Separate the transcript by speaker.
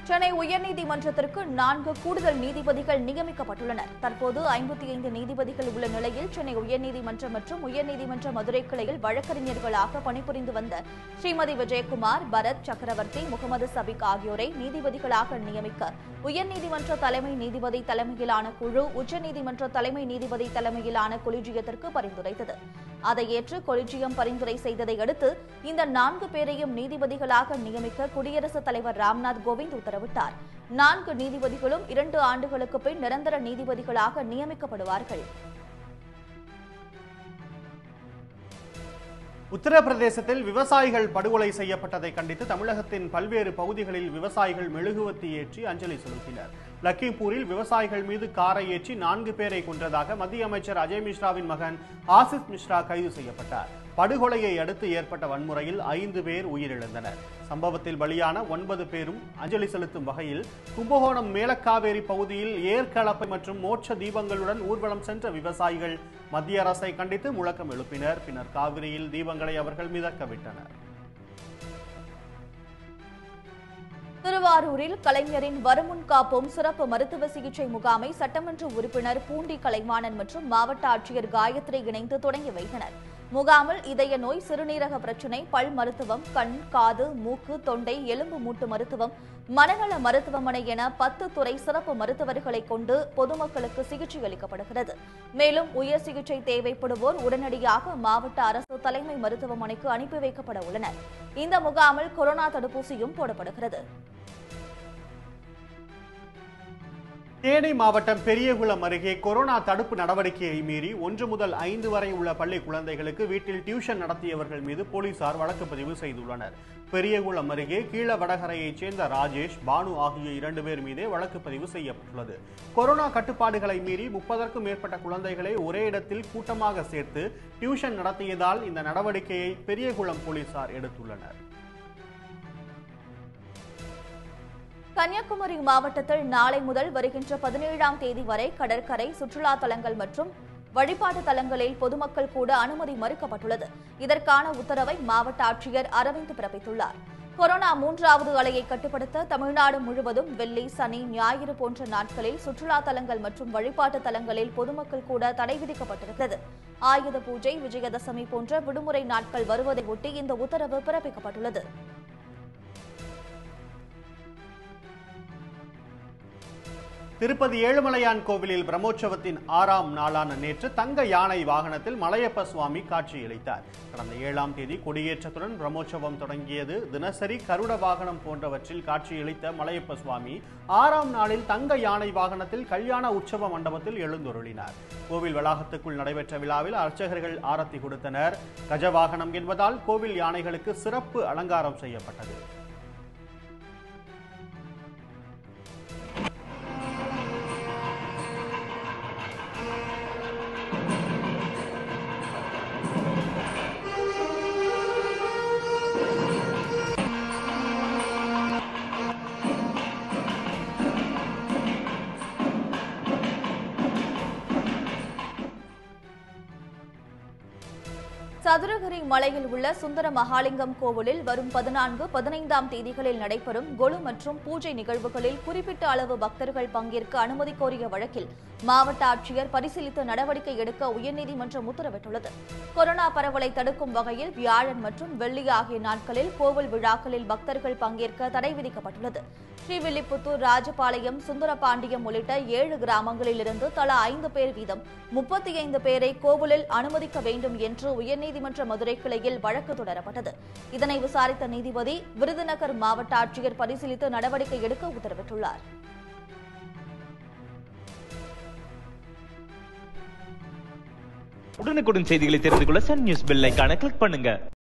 Speaker 1: சென்னை உயர்நீதிமன்றத்திற்கு நான்கு கூடுதல் நீதிபதிகள் நியமிக்கப்பட்டுள்ளனர் தற்போது ஐம்பத்தி ஐந்து நீதிபதிகள் உள்ள நிலையில் சென்னை உயர்நீதிமன்றம் மற்றும் உயர்நீதிமன்ற மதுரை கிளையில் வழக்கறிஞர்களாக பணிபுரிந்து வந்த ஸ்ரீமதி விஜயகுமார் பரத் சக்கரவர்த்தி முகமது சபிக் ஆகியோரை நீதிபதிகளாக நியமிக்க உயர்நீதிமன்ற தலைமை நீதிபதி தலைமையிலான குழு உச்சநீதிமன்ற தலைமை நீதிபதி தலைமையிலான கொலிஜியத்திற்கு பரிந்துரைத்தது அதை ஏற்று கொலிஜியம் பரிந்துரை செய்ததை அடுத்து இந்த நான்கு பேரையும் நீதிபதிகளாக நியமிக்க குடியரசுத் தலைவர் ராம்நாத் கோவிந்த் உத்தரவிட்டார் நான்கு நீதிபதிகளும் இரண்டு ஆண்டுகளுக்கு பின் நிரந்தர நீதிபதிகளாக நியமிக்கப்படுவார்கள்
Speaker 2: உத்தரப்பிரதேசத்தில் விவசாயிகள் படுகொலை செய்யப்பட்டதை கண்டித்து தமிழகத்தின் பல்வேறு பகுதிகளில் விவசாயிகள் மெழுகுவர்த்தி ஏற்றி அஞ்சலி செலுத்தினர் லக்கிம்பூரில் விவசாயிகள் மீது காரை ஏற்றி நான்கு பேரை கொன்றதாக மத்திய அமைச்சர் அஜய் மிஸ்ராவின் மகன் ஆசிஸ் மிஸ்ரா கைது செய்யப்பட்டார் படுகொலையை அடுத்து ஏற்பட்ட வன்முறையில் ஐந்து பேர் உயிரிழந்தனர் சம்பவத்தில் பலியான ஒன்பது பேரும் அஞ்சலி செலுத்தும் வகையில் கும்பகோணம் மேலக்காவேரி பகுதியில் ஏர்கலப்பை மற்றும் மோட்ச தீபங்களுடன் ஊர்வலம் சென்ற விவசாயிகள் மத்திய அரசை கண்டித்து முழக்கம் எழுப்பினர் பின்னர் காவிரியில் தீபங்களை அவர்கள் மிதக்க விட்டனர்
Speaker 1: திருவாரூரில் கலைஞரின் வருமுன் காப்போம் சிறப்பு மருத்துவ சிகிச்சை முகாமை சட்டமன்ற உறுப்பினர் பூண்டி கலைவாணன் மற்றும் மாவட்ட ஆட்சியர் காயத்ரி இணைந்து தொடங்கி வைத்தனர் முகாமில் இதய நோய் சிறுநீரக பிரச்சினை பல் மருத்துவம் கண் காது மூக்கு தொண்டை எலும்பு மூட்டு மருத்துவம் மனநல மருத்துவமனை என பத்து துறை சிறப்பு மருத்துவர்களை கொண்டு பொதுமக்களுக்கு சிகிச்சை அளிக்கப்படுகிறது மேலும் உயர் சிகிச்சை தேவைப்படுவோர் உடனடியாக மாவட்ட அரசு தலைமை மருத்துவமனைக்கு அனுப்பி வைக்கப்பட உள்ளனர் இந்த முகாமில் கொரோனா தடுப்பூசியும் போடப்படுகிறது
Speaker 2: தேனி மாவட்டம் பெரியகுளம் அருகே கொரோனா தடுப்பு நடவடிக்கையை மீறி ஒன்று முதல் ஐந்து வரை உள்ள பள்ளி குழந்தைகளுக்கு வீட்டில் டியூஷன் நடத்தியவர்கள் மீது போலீசார் வழக்கு பதிவு செய்துள்ளனர் பெரியகுளம் அருகே கீழ வடகரையைச் சேர்ந்த ராஜேஷ் பானு ஆகிய இரண்டு பேர் மீதே வழக்கு பதிவு செய்யப்பட்டுள்ளது கொரோனா கட்டுப்பாடுகளை மீறி முப்பதற்கும் மேற்பட்ட குழந்தைகளை ஒரே இடத்தில் கூட்டமாக சேர்த்து டியூஷன் நடத்தியதால் இந்த நடவடிக்கையை பெரியகுளம் போலீசார் எடுத்துள்ளனர்
Speaker 1: கன்னியாகுமரி மாவட்டத்தில் நாளை முதல் வருகின்ற பதினேழாம் தேதி வரை கடற்கரை சுற்றுலா தலங்கள் மற்றும் வழிபாட்டு தலங்களில் பொதுமக்கள் கூட அனுமதி மறுக்கப்பட்டுள்ளது இதற்கான உத்தரவை மாவட்ட ஆட்சியர் அரவிந்த் பிறப்பித்துள்ளார் கொரோனா மூன்றாவது அலையை கட்டுப்படுத்த தமிழ்நாடு முழுவதும் வெள்ளி சனி ஞாயிறு போன்ற நாட்களில் சுற்றுலா தலங்கள் மற்றும் வழிபாட்டு தலங்களில் பொதுமக்கள் கூட தடை விதிக்கப்பட்டிருக்கிறது ஆயுத பூஜை விஜயதசமி போன்ற விடுமுறை நாட்கள் வருவதை ஒட்டி இந்த உத்தரவு பிறப்பிக்கப்பட்டுள்ளது
Speaker 2: திருப்பதி ஏழுமலையான் கோவிலில் பிரம்மோற்சவத்தின் ஆறாம் நாளான நேற்று தங்க யானை வாகனத்தில் மலையப்ப சுவாமி காட்சியளித்தார் கடந்த ஏழாம் தேதி கொடியேற்றத்துடன் பிரம்மோற்சவம் தொடங்கியது தினசரி கருட வாகனம் போன்றவற்றில் காட்சியளித்த மலையப்ப சுவாமி ஆறாம் நாளில் தங்க யானை வாகனத்தில் கல்யாண உற்சவ மண்டபத்தில் எழுந்தொருளினார் கோவில் வளாகத்துக்குள் நடைபெற்ற விழாவில் அர்ச்சகர்கள் ஆரத்தி கொடுத்தனர் கஜவாகனம் என்பதால் கோவில் யானைகளுக்கு சிறப்பு அலங்காரம் செய்யப்பட்டது
Speaker 1: சதுரகிரி மலையில் உள்ள சுந்தர மகாலிங்கம் கோவிலில் வரும் பதினான்கு பதினைந்தாம் தேதிகளில் நடைபெறும் கொலு மற்றும் பூஜை நிகழ்வுகளில் குறிப்பிட்ட அளவு பக்தர்கள் பங்கேற்க அனுமதி கோரிய வழக்கில் மாவட்ட ஆட்சியர் பரிசீலித்து நடவடிக்கை எடுக்க உயர்நீதிமன்றம் உத்தரவிட்டுள்ளது கொரோனா பரவலை தடுக்கும் வகையில் வியாழன் மற்றும் வெள்ளி ஆகிய நாட்களில் கோவில் விழாக்களில் பக்தர்கள் பங்கேற்க தடை விதிக்கப்பட்டுள்ளது ஸ்ரீவில்லிபுத்தூர் ராஜபாளையம் சுந்தரபாண்டியம் உள்ளிட்ட ஏழு கிராமங்களில் இருந்து தலா ஐந்து பேர் வீதம் முப்பத்தி ஐந்து பேரை கோவிலில் அனுமதிக்க வேண்டும் என்று உயர்நீதிமன்ற மதுரை கிளையில் வழக்கு தொடரப்பட்டது இதனை விசாரித்த நீதிபதி விருதுநகர் மாவட்ட ஆட்சியர் பரிசீலித்து நடவடிக்கை எடுக்க உத்தரவிட்டுள்ளார்
Speaker 3: உடனுக்குடன் செய்திகளை தெரிந்து கொள்ள சன் நியூஸ் பெல் ஐகானை கிளிக் பண்ணுங்க